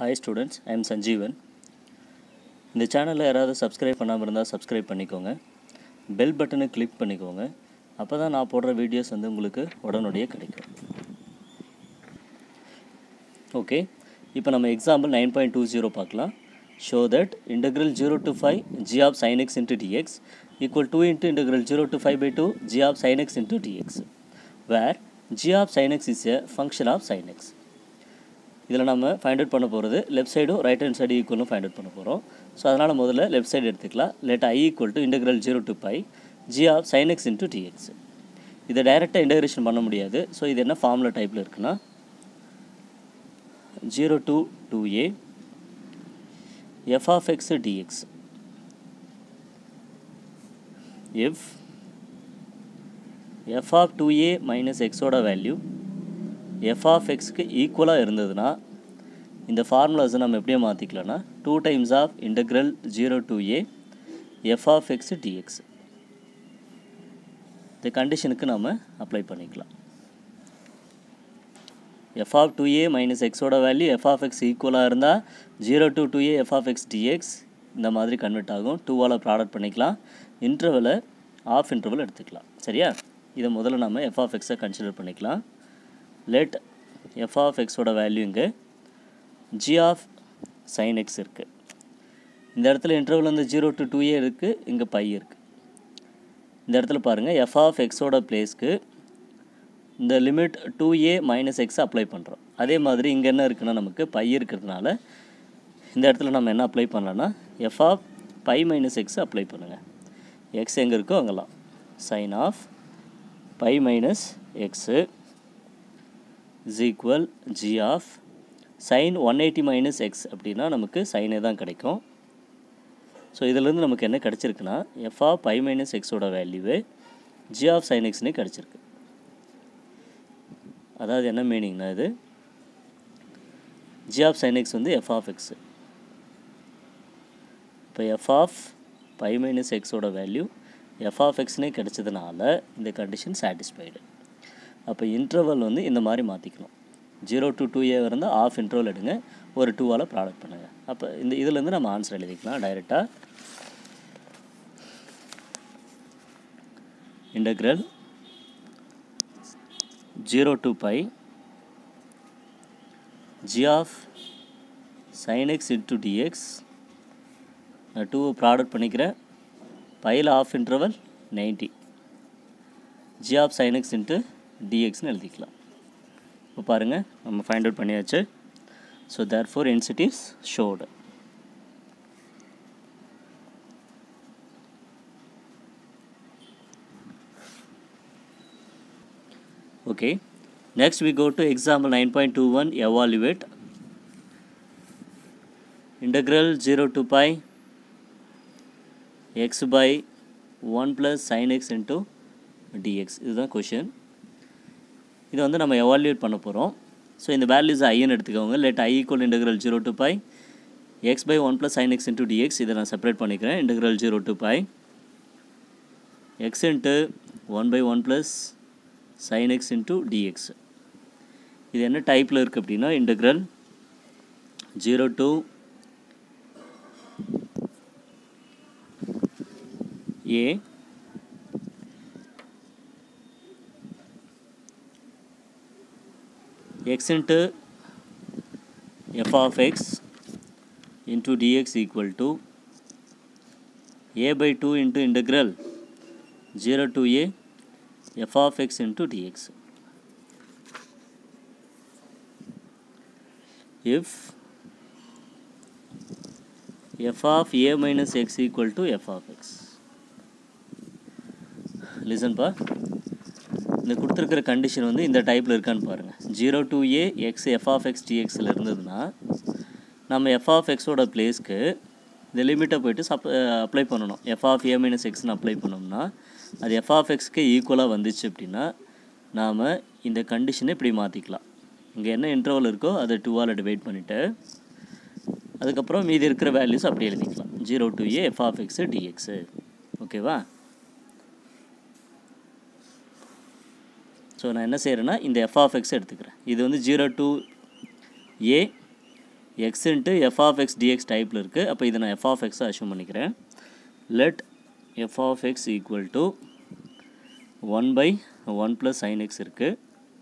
Hi students I am Sanjeevan இந்த சேனலில் யாராவது சப்ஸ்கிரைப் பண்ணாமல் இருந்தால் சப்ஸ்கிரைப் பண்ணிக்கோங்க பெல் பட்டனை கிளிக் பண்ணிக்கோங்க அப்போ தான் நான் போடுற வீடியோஸ் வந்து உங்களுக்கு உடனடியே கிடைக்கும் ஓகே இப்போ நம்ம example nine point two zero பார்க்கலாம் show that integral zero to five G of sine x into dx equal two into integral zero to five by two G of sine x into dx where G of sine x is a function of sine x இதில் நம்ம find out பண்ண போகிறது left சைடும் right hand side ஈக்குவலும் find out பண்ண போகிறோம் so அதனால் முதல்ல லெஃப்ட் சைடு எடுத்துக்கலாம் let I equal to integral zero to pi G of sine x into dx இதை டைரெக்டாக இன்டெகிரேஷன் பண்ண முடியாது ஸோ இது என்ன ஃபார்முலா டைப்பில் இருக்குன்னா zero to two a f of x dx f f of two a minus எக்ஸோட value f of எக்ஸ்க்கு ஈக்குவலாக இருந்ததுன்னா இந்த ஃபார்முலாஸை நம்ம எப்படியே மாற்றிக்கலாம்னா two times of integral zero two a f of x dx இந்த கண்டிஷனுக்கு நம்ம அப்ளை பண்ணிக்கலாம் f of two a minus எக்ஸோட வேல்யூ எஃப் ஆஃப் எக்ஸ் ஈக்குவலாக இருந்தால் zero two two a f of x dx இந்த மாதிரி கன்வெர்ட் ஆகும் டூவால் ப்ராடக்ட் பண்ணிக்கலாம் இன்டர்வலை ஆஃப் இன்டர்வல் எடுத்துக்கலாம் சரியா இதை முதல்ல நம்ம எஃப் ஆஃப் எக்ஸை கன்சிடர் பண்ணிக்கலாம் லெட் எஃப் ஆஃப் எக்ஸோட வேல்யூ இங்கே ஜி ஆஃப் சைன் எக்ஸ் இருக்குது இந்த இடத்துல இன்டர்வல் வந்து ஜீரோ டு டூ ஏ இருக்குது இங்கே பை இருக்குது இந்த இடத்துல பாருங்கள் எஃப் ஆஃப் எக்ஸோட பிளேஸ்க்கு இந்த limit two a minus x apply பண்ணுறோம் அதே மாதிரி இங்கே என்ன இருக்குன்னா நமக்கு பை இருக்கிறதுனால இந்த இடத்துல நம்ம என்ன அப்ளை பண்ணலான்னா f of pi minus x apply பண்ணுங்கள் எக்ஸ் எங்கே இருக்கோ அங்கெல்லாம் sine of pi minus x is equal G of sine one eighty minus x அப்படின்னா நமக்கு சைனே தான் கிடைக்கும் ஸோ இதிலேருந்து நமக்கு என்ன கிடச்சிருக்குன்னா எஃப் ஆஃப் பை மைனஸ் எக்ஸோட வேல்யூவே ஜி ஆஃப் சைன் எக்ஸ்னே கிடச்சிருக்கு அதாவது என்ன மீனிங்னா இது ஜி ஆஃப் சைன் எக்ஸ் வந்து எஃப் ஆஃப் எக்ஸு இப்போ எஃப் ஆஃப் பை மைனஸ் எக்ஸோட வேல்யூ எஃப் ஆஃப் எக்ஸ்னே கிடச்சதுனால இந்த கண்டிஷன் சாட்டிஸ்ஃபைடு அப்போ இன்டர்வல் வந்து இந்த மாதிரி மாற்றிக்கணும் ஜீரோ டு டூ ஏ இருந்தால் ஆஃப் இன்டர்வல் எடுங்க ஒரு டூவால் ப்ராடக்ட் பண்ணுங்கள் அப்போ இந்த இதுலேருந்து நம்ம ஆன்சர் எழுதிக்கலாம் டைரெக்டாக integral zero to pi G of sine x into dx நான் டூ ப்ராடக்ட் பண்ணிக்கிறேன் பையில் of interval ninety G of sine x into டிஎக்ஸ்னு எழுதிக்கலாம் இப்போ பாருங்கள் நம்ம ஃபைண்ட் அவுட் பண்ணியாச்சு so therefore hence it is showed okay next we go to example nine point two one evaluate integral 0 to pi x by 1 plus sin x into dx இதுதான் question இது வந்து நம்ம எவால்யூட் பண்ண போகிறோம் ஸோ இந்த values ஐன்னு எடுத்துக்கோங்க let I equal integral zero to pi x by one plus sine x into dx இதை நான் செப்பரேட் பண்ணிக்கிறேன் integral zero to pi x into one by one plus sine x into dx இது என்ன டைப்பில் இருக்குது அப்படின்னா integral zero to a x into f of x into dx equal to a by 2 into integral 0 to a f of x into dx if f of a minus x equal to f of x லிசன்பா இந்த கொடுத்துருக்கிற condition வந்து இந்த டைப்பில் இருக்கான்னு பாருங்கள் zero two a x f of x டிஎக்ஸில் இருந்ததுன்னா நம்ம எஃப் ஆஃப் எக்ஸோட பிளேஸ்க்கு இந்த லிமிட்டை போய்ட்டு சப் அப்ளை பண்ணணும் எஃப் ஆஃப் ஏ மைனஸ் எக்ஸ்னு அப்ளை பண்ணோம்னா அது எஃப் ஆஃப் எக்ஸ்க்கு ஈக்குவலாக வந்துச்சு அப்படின்னா நாம் இந்த கண்டிஷனை இப்படி மாற்றிக்கலாம் இங்கே என்ன இன்டர்வல் இருக்கோ அதை டூவால் டிவைட் பண்ணிவிட்டு அதுக்கப்புறம் மீதி இருக்கிற வேல்யூஸ் அப்படி எழுதிக்கலாம் zero two a f of x dx ஓகேவா ஸோ நான் என்ன செய்கிறேன்னா இந்த எஃப் ஆஃப் எக்ஸ் எடுத்துக்கிறேன் இது வந்து zero two a x into f of x dx டைப்பில் இருக்குது அப்போ இதை நான் எஃப் ஆஃப் எக்ஸை அஷ்யூம் பண்ணிக்கிறேன் let f of x equal to one by one plus sine x இருக்குது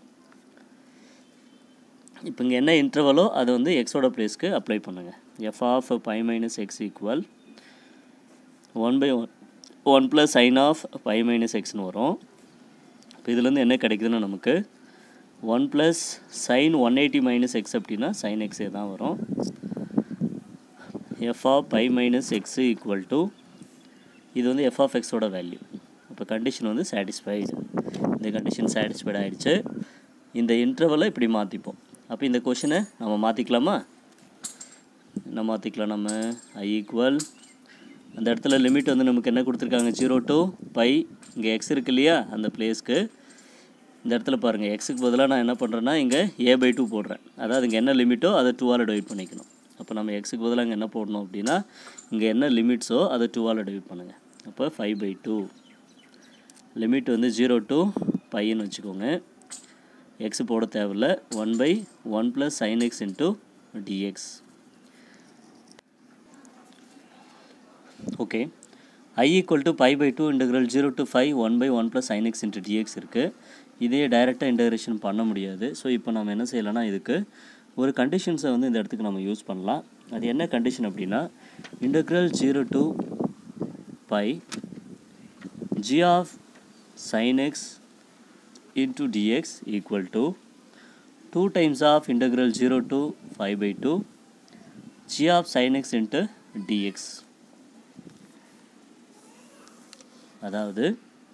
இப்போ இங்கே என்ன இன்டர்வலோ அதை வந்து எக்ஸோட ப்ளேஸ்க்கு அப்ளை பண்ணுங்கள் f of pi minus x equal one by one one plus sine of pi minus எக்ஸ்னு வரும் இப்போ இதுலேருந்து என்ன கிடைக்குதுன்னா நமக்கு one plus sign one eighty minus x அப்படின்னா சைன் எக்ஸே தான் வரும் f of pi minus x equal to இது வந்து எஃப் ஆஃப் எக்ஸோட வேல்யூ இப்போ கண்டிஷன் வந்து சாட்டிஸ்ஃபைடு இந்த கண்டிஷன் சாட்டிஸ்ஃபைடு ஆகிடுச்சு இந்த இன்டர்வலை இப்படி மாற்றிப்போம் அப்போ இந்த கொஷினை நம்ம மாற்றிக்கலாமா என்ன மாற்றிக்கலாம் நம்ம ஐ ஈக்குவல் அந்த இடத்துல லிமிட் வந்து நமக்கு என்ன கொடுத்துருக்காங்க ஜீரோ டூ பை இங்கே எக்ஸ் இருக்கு இல்லையா அந்த பிளேஸ்க்கு இந்த இடத்துல பாருங்கள் எக்ஸுக்கு பதிலாக நான் என்ன பண்ணுறேன்னா இங்கே ஏ பை டூ போடுறேன் அதாவது இங்கே என்ன லிமிட்டோ அதை டூவால் டிவைட் பண்ணிக்கணும் அப்போ நம்ம எக்ஸுக்கு பதிலாக இங்கே என்ன போடணும் அப்படின்னா இங்கே என்ன லிமிட்ஸோ அதை டூவால் டிவைட் பண்ணுங்கள் அப்போ ஃபைவ் பை டூ லிமிட் வந்து ஜீரோ டூ பையன்னு வச்சுக்கோங்க எக்ஸ் போட தேவையில்ல one by one plus sine x into dx okay I equal to pi by two integral zero to five one by one plus sine x into dx இருக்குது இதே டைரெக்டாக integration பண்ண முடியாது so இப்போ நம்ம என்ன செய்யலாம்னா இதுக்கு ஒரு கண்டிஷன்ஸை வந்து இந்த இடத்துக்கு நம்ம யூஸ் பண்ணலாம் அது என்ன கண்டிஷன் அப்படின்னா integral zero to pi G of sine x into dx equal to 2 times of integral 0 to 5 by 2 g of sin x into dx அதாவது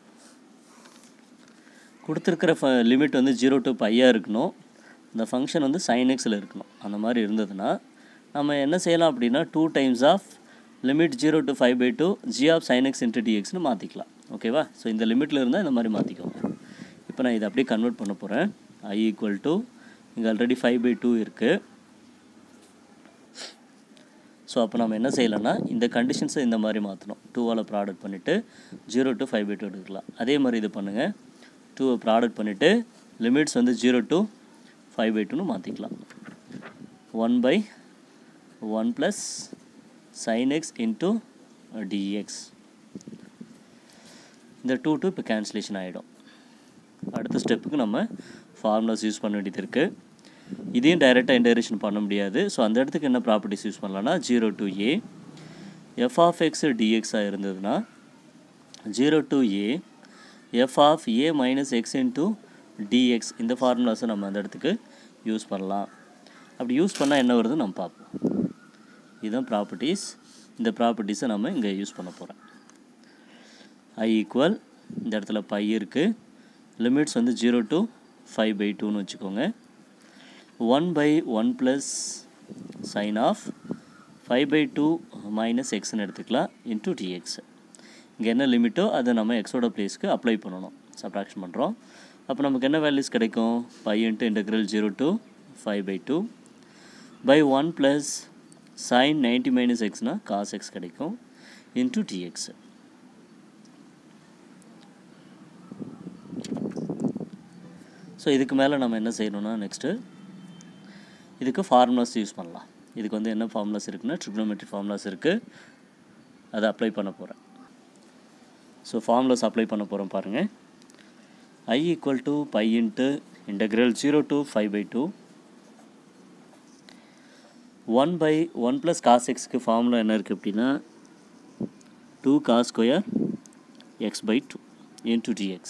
கொடுத்துருக்கிற ஃப லிமிட் வந்து ஜீரோ டு பையாக இருக்கணும் இந்த ஃபங்க்ஷன் வந்து சைன் எக்ஸில் இருக்கணும் அந்த மாதிரி இருந்ததுன்னா நம்ம என்ன செய்யலாம் அப்படின்னா two times of limit zero to five by two G of sine x into டிஎக்ஸ்னு மாற்றிக்கலாம் ஓகேவா ஸோ இந்த லிமிட்டில் இருந்தால் இந்த மாதிரி மாற்றிக்கோங்க இப்போ நான் இதை அப்படியே கன்வெர்ட் பண்ண போகிறேன் ஐ ஈக்குவல் டு இங்கே ஆல்ரெடி ஃபைவ் பை டூ இருக்குது ஸோ அப்போ நம்ம என்ன செய்யலாம்னா இந்த கண்டிஷன்ஸை இந்த மாதிரி மாற்றணும் டூவால் ப்ராடக்ட் பண்ணிவிட்டு zero to five by two எடுக்கலாம் அதே மாதிரி இது பண்ணுங்கள் டூவை ப்ராடக்ட் பண்ணிவிட்டு லிமிட்ஸ் வந்து ஜீரோ டு ஃபைவ் பை டூன்னு மாற்றிக்கலாம் one by one plus sine x into dx இந்த டூ டூ இப்போ கேன்சலேஷன் ஆகிடும் அடுத்த ஸ்டெப்புக்கு நம்ம ஃபார்முலாஸ் யூஸ் பண்ண வேண்டியது இருக்குது இதையும் டைரெக்டாக இன்டகிரேஷன் பண்ண முடியாது ஸோ அந்த இடத்துக்கு என்ன ப்ராப்பர்ட்டிஸ் யூஸ் பண்ணலாம்னா zero to a f of x டிஎக்ஸாக இருந்ததுன்னா zero to a f of a minus x into dx இந்த ஃபார்முலாஸை நம்ம அந்த இடத்துக்கு யூஸ் பண்ணலாம் அப்படி யூஸ் பண்ணால் என்ன வருது நம்ம பார்ப்போம் இதுதான் ப்ராப்பர்ட்டிஸ் இந்த ப்ராப்பர்ட்டிஸை நம்ம இங்கே யூஸ் பண்ண போகிறோம் ஐ ஈக்குவல் இந்த இடத்துல பை இருக்குது லிமிட்ஸ் வந்து ஜீரோ டு ஃபைவ் பை டூன்னு வச்சுக்கோங்க one by one plus sine of five by two minus எக்ஸ்னு எடுத்துக்கலாம் இன்ட்டு டிஎக்ஸ் இங்கே என்ன லிமிட்டோ அதை நம்ம எக்ஸோட ப்ளேஸ்க்கு அப்ளை பண்ணணும் சப்ராக்ஷன் பண்ணுறோம் அப்போ நமக்கு என்ன வேல்யூஸ் கிடைக்கும் pi into integral zero to five by two by one plus sine ninety minus எக்ஸ்னால் காஸ் எக்ஸ் கிடைக்கும் இன்ட்டு டிஎக்ஸ் ஸோ இதுக்கு மேலே நம்ம என்ன செய்யணும்னா நெக்ஸ்ட்டு இதுக்கு ஃபார்முலாஸ் யூஸ் பண்ணலாம் இதுக்கு வந்து என்ன ஃபார்முலாஸ் இருக்குன்னா ட்ரிக்னோமெட்ரி ஃபார்முலாஸ் இருக்குது அதை அப்ளை பண்ண போகிறேன் ஸோ ஃபார்முலாஸ் அப்ளை பண்ண போகிறோம் பாருங்கள் I equal to pi into integral zero to five by two one by one plus cos எக்ஸ்க்கு ஃபார்முலா என்ன இருக்குது அப்படின்னா two cos square x by two into dx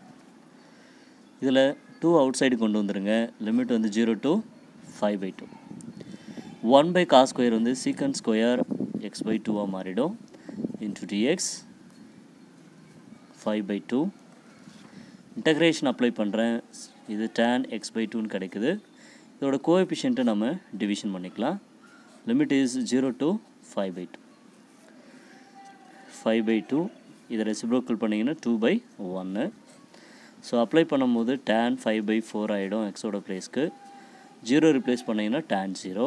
இதில் டூ அவுட் சைடு கொண்டு வந்துடுங்க லிமிட் வந்து zero to five by two one by cos square வந்து secant square x by டூவாக மாறிடும் into dx five by two integration apply பண்ணுறேன் இது tan X by டூன்னு கிடைக்குது இதோட கோஎஃபிஷியன்ட்டை நம்ம டிவிஷன் பண்ணிக்கலாம் limit is zero to five by two five by two இதை ரெசிப்ரோக்கல் பண்ணிங்கன்னா டூ பை ஒன்று ஸோ அப்ளை பண்ணும்போது டேன் ஃபைவ் பை ஃபோர் ஆகிடும் எக்ஸோட ப்ளேஸ்க்கு ஜீரோ ரிப்ளேஸ் பண்ணிங்கன்னா டேன் ஜீரோ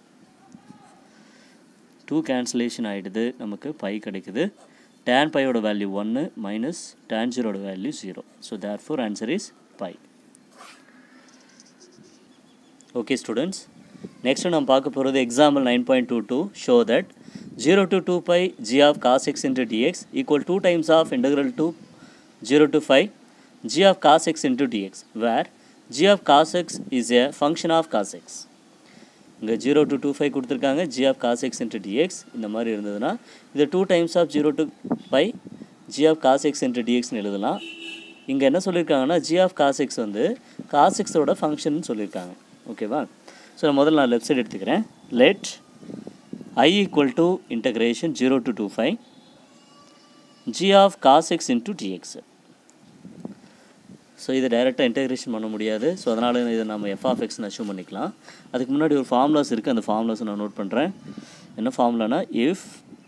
டூ கேன்சலேஷன் ஆகிடுது நமக்கு பை கிடைக்குது டேன் பையோட வேல்யூ ஒன்று மைனஸ் டேன் ஜீரோட வேல்யூ zero so therefore answer is pi okay students next நம்ம பார்க்க போகிறது example nine point two two show that zero to two pi G of cos x into dx equal two times of integral two zero to five G of cos x into dx where G of cos x is a function of cos x இங்கே zero to two five கொடுத்துருக்காங்க g of cos x into dx இந்த மாதிரி இருந்ததுன்னா இது two times of zero to five G of cos x into டிஎக்ஸ்னு எழுதலாம் இங்கே என்ன சொல்லியிருக்காங்கன்னா ஜி ஆஃப் காஸ் எக்ஸ் வந்து காஸ் எக்ஸோட ஃபங்க்ஷன் சொல்லியிருக்காங்க ஓகேவா ஸோ நான் முதல்ல நான் லெஃப்ட் சைடு எடுத்துக்கிறேன் let I equal to integration zero to two five G of cos x into dx so இதை டைரெக்டாக இன்டெகிரேஷன் பண்ண முடியாது ஸோ அதனால் இதை நம்ம எஃப் ஆஃப் எக்ஸ்னு அச்சீவ் பண்ணிக்கலாம் அதுக்கு முன்னாடி ஒரு ஃபார்முலாஸ் இருக்குது அந்த ஃபார்முலாஸை நான் நோட் பண்ணுறேன் என்ன ஃபார்முலானா if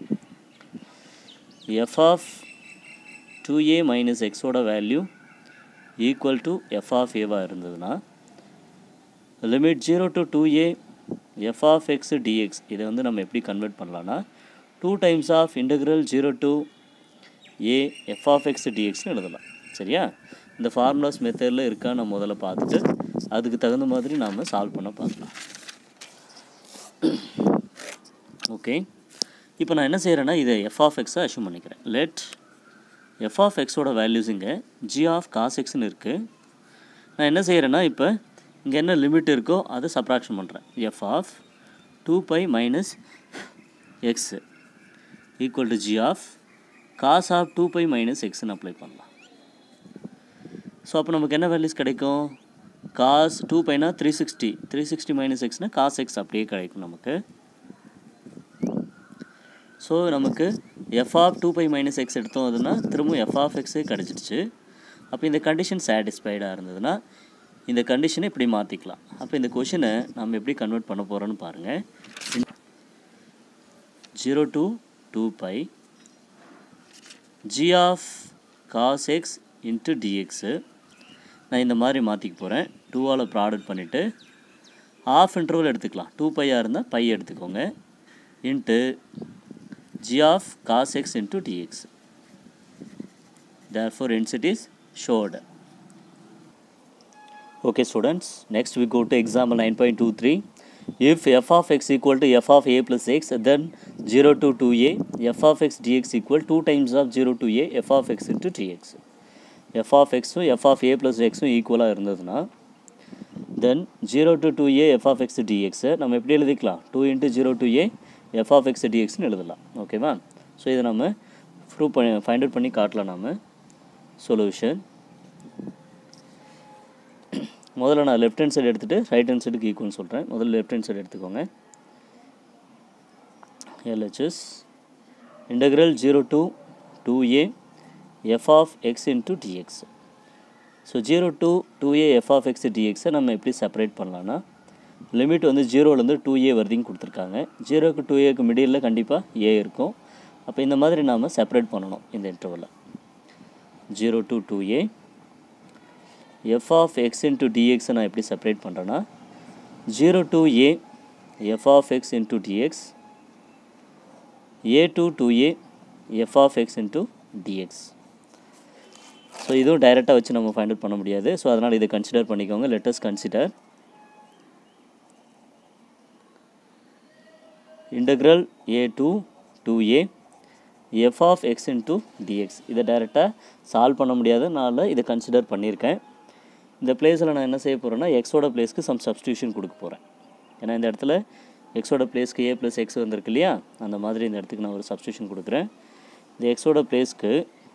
f of two a minus எக்ஸோட value equal to f of ஏவாக இருந்ததுன்னா limit zero to two a f of x dx இதை வந்து நம்ம எப்படி கன்வெர்ட் பண்ணலான்னா two times of integral zero to a f of x டிஎக்ஸ்னு எழுதலாம் சரியா இந்த ஃபார்முலாஸ் மெத்தடில் இருக்கா நம்ம முதல்ல பார்த்துட்டு அதுக்கு தகுந்த மாதிரி நாம் சால்வ் பண்ண பார்க்கலாம் ஓகே இப்போ நான் என்ன செய்கிறேன்னா இதை எஃப் ஆஃப் எக்ஸை அஷ்யூம் பண்ணிக்கிறேன் லெட் எஃப் ஆஃப் எக்ஸோட வேல்யூஸ் இங்கே ஜி ஆஃப் காஸ் எக்ஸ்னு இருக்குது நான் என்ன செய்கிறேன்னா இப்போ இங்கே என்ன லிமிட் இருக்கோ அதை சப்ராக்ஷன் பண்ணுறேன் f of two pi minus x equal to g of cos of two pi minus எக்ஸ்னு அப்ளை பண்ணலாம் ஸோ அப்போ நமக்கு என்ன வேல்யூஸ் கிடைக்கும் காஸ் டூ பைனா three sixty three sixty minus எக்ஸ்னால் காஸ் எக்ஸ் அப்படியே கிடைக்கும் நமக்கு ஸோ நமக்கு f of two pi minus x எடுத்தோம் அதுனா திரும்ப எஃப் ஆஃப் எக்ஸே கிடச்சிடுச்சு அப்போ இந்த கண்டிஷன் சாட்டிஸ்ஃபைடாக இருந்ததுன்னா இந்த கண்டிஷனை இப்படி மாற்றிக்கலாம் அப்போ இந்த கொஷினை நம்ம எப்படி கன்வெர்ட் பண்ண போகிறோன்னு பாருங்கள் zero two two pi G of cos x into dx நான் இந்த மாதிரி மாற்றிக்க போகிறேன் டூவால் ப்ராடக்ட் பண்ணிவிட்டு ஆஃப் இன்டர்வல் எடுத்துக்கலாம் டூ பையாக இருந்தால் பை எடுத்துக்கோங்க into g of cos x into dx. Therefore, hence it is showed. Okay, students. Next, we go to example 9.23. If f of x equal to f of a plus x, then 0 to 2a, f of x dx equal 2 times of 0 to a, f of x into dx. f of x உம் f of a plus x உம் ஈக்குவலாக இருந்ததுன்னா then zero to two a f of x டிஎக்ஸை நம்ம எப்படி எழுதிக்கலாம் two into zero two a f of x டிஎக்ஸ்னு எழுதலாம் ஓகேவா ஸோ இதை நம்ம ப்ரூவ் பண்ணி ஃபைண்ட் அவுட் பண்ணி காட்டலாம் நம்ம சொல்யூஷன் முதல்ல நான் லெஃப்ட் ஹேண்ட் சைடு எடுத்துகிட்டு ரைட் ஹேண்ட் சைடுக்கு ஈக்குவல்னு சொல்கிறேன் முதல்ல லெஃப்ட் ஹேண்ட் சைடு எடுத்துக்கோங்க LHS integral zero two two a f of x into dx so zero two two a f of x டிஎக்ஸை நம்ம எப்படி செப்பரேட் பண்ணலான்னா லிமிட் வந்து ஜீரோலேருந்து டூ ஏ வருதின்னு கொடுத்துருக்காங்க ஜீரோக்கு டூ ஏக்கு மிடியில் கண்டிப்பாக ஏ இருக்கும் அப்போ இந்த மாதிரி நாம் செப்பரேட் பண்ணணும் இந்த இன்டர்வலில் zero to two a f of x into டிஎக்ஸை நான் எப்படி செப்பரேட் பண்ணுறேன்னா zero two a f of x into dx a to two a f of x into dx so இதுவும் டைரெக்டாக வச்சு நம்ம ஃபைண்ட் அவுட் பண்ண முடியாது ஸோ அதனால் இதை கன்சிடர் பண்ணிக்கோங்க let's consider integral a to 2a f of x into dx இதை டைரெக்டாக சால்வ் பண்ண முடியாதனால இதை கன்சிடர் பண்ணியிருக்கேன் இந்த பிளேஸில் நான் என்ன செய்ய போகிறேன்னா எக்ஸோட பிளேஸ்க்கு சம் சப்ஸ்டியூஷன் கொடுக்க போகிறேன் ஏன்னா இந்த இடத்துல எக்ஸோட பிளேஸ்க்கு ஏ ப்ளஸ் எக்ஸ் வந்திருக்கு இல்லையா அந்த மாதிரி இந்த இடத்துக்கு நான் ஒரு சப்ஸ்டியூஷன் கொடுக்குறேன் இந்த எக்ஸோட பிளேஸ்க்கு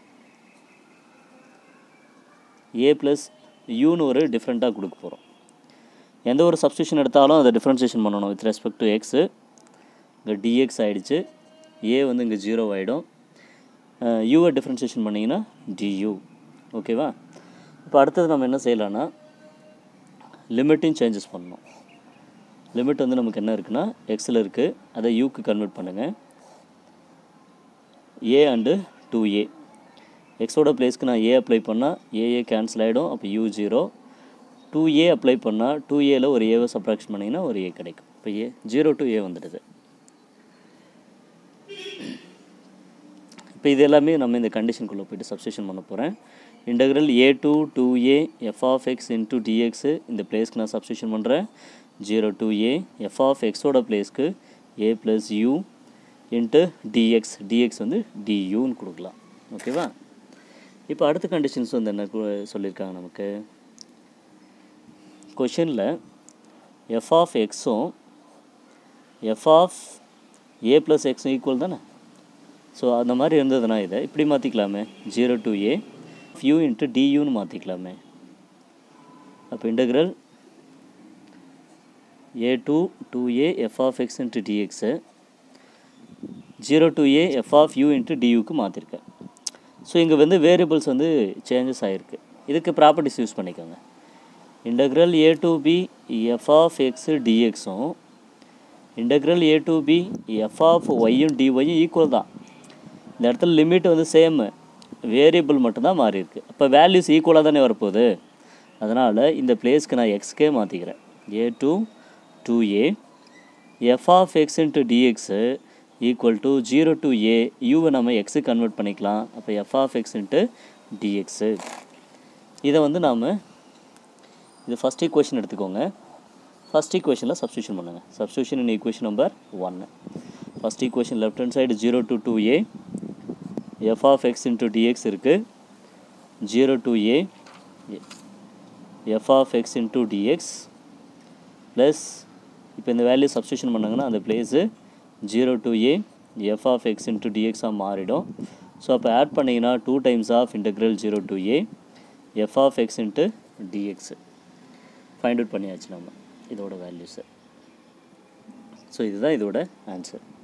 ஏ ப்ளஸ் யூன்னு ஒரு டிஃப்ரெண்ட்டாக கொடுக்க போகிறோம் எந்த ஒரு சப்ஸ்டியூஷன் எடுத்தாலும் அதை டிஃப்ரென்சியேஷன் பண்ணணும் வித் ரெஸ்பெக்ட் டு எக்ஸு இங்கே டிஎக்ஸ் ஆகிடுச்சு ஏ வந்து இங்கே ஜீரோ ஆகிடும் யூவை டிஃப்ரென்சியேஷன் பண்ணிங்கன்னா டியூ ஓகேவா இப்போ அடுத்தது நம்ம என்ன செய்யலான்னா லிமிட்டையும் சேஞ்சஸ் பண்ணணும் லிமிட் வந்து நமக்கு என்ன இருக்குன்னா எக்ஸில் இருக்குது அதை யூக்கு கன்வெர்ட் பண்ணுங்கள் ஏ அண்டு டூ ஏ எக்ஸோட பிளேஸ்க்கு நான் ஏ அப்ளை பண்ணால் ஏஏ கேன்சல் ஆகிடும் அப்போ u zero two a apply பண்ணால் டூ ஏல ஒரு ஏவை சப்ராக்ஷன் பண்ணிங்கன்னா ஒரு ஏ கிடைக்கும் இப்போ ஏ ஜீரோ டு ஏ வந்துடுது இப்போ இது எல்லாமே நம்ம இந்த கண்டிஷனுக்குள்ளே போயிட்டு சப்ஸ்டியூஷன் பண்ண போகிறேன் integral a two two a f of x into dx இந்த பிளேஸ்க்கு நான் சப்ஸ்டியூஷன் பண்ணுறேன் zero to a f of எக்ஸோட பிளேஸ்க்கு a plus u into dx dx வந்து டியூன்னு கொடுக்கலாம் ஓகேவா இப்போ அடுத்த கண்டிஷன்ஸ் வந்து என்ன கு- சொல்லியிருக்காங்க நமக்கு கொஷனில் எஃப் ஆஃப் எக்ஸும் f of a plus x equal தானே ஸோ அந்த மாதிரி இருந்ததுன்னா இதை இப்படி மாற்றிக்கலாமே zero to a u into டியூன்னு மாற்றிக்கலாமே அப்போ integral a two two a f of x into dx zero to a f of u into டியூக்கு மாற்றிருக்கேன் ஸோ இங்கே வந்து வேரியபிள்ஸ் வந்து சேஞ்சஸ் ஆகிருக்கு இதுக்கு ப்ராப்பர்ட்டிஸ் யூஸ் பண்ணிக்கோங்க integral a to b f of x டிஎக்ஸும் integral a to b f of ஒய்யும் டிஒய்யும் ஈக்குவல் தான் இந்த இடத்துல லிமிட் வந்து சேம் வேரியபிள் மட்டும்தான் மாறி இருக்கு அப்போ வேல்யூஸ் ஈக்குவலாக தானே வரப்போகுது அதனால் இந்த பிளேஸ்க்கு நான் எக்ஸ்கே மாற்றிக்கிறேன் a two two a f of x into dx equal to zero to a யூவை நம்ம எக்ஸு கன்வெர்ட் பண்ணிக்கலாம் அப்போ f of x into dx இதை வந்து நாம் இது ஃபஸ்ட் ஈக்குவேஷன் எடுத்துக்கோங்க ஃபஸ்ட் ஈக்குவேஷனில் சப்ஸ்டியூஷன் பண்ணுங்கள் சப்ஸ்டியூஷன் இன் ஈக்குவேஷன் நம்பர் ஒன்று first equation left hand side zero to two a f of x into dx இருக்குது zero to a f of x into dx plus இப்போ இந்த value substitution பண்ணாங்கன்னா அந்த place zero to a f of x into டிஎக்ஸாக மாறிடும் so அப்போ add பண்ணிங்கன்னா two times of integral zero to a f of x into dx find out பண்ணியாச்சு நம்ம இதோட வேல்யூஸு ஸோ இதுதான் இதோட ஆன்சர்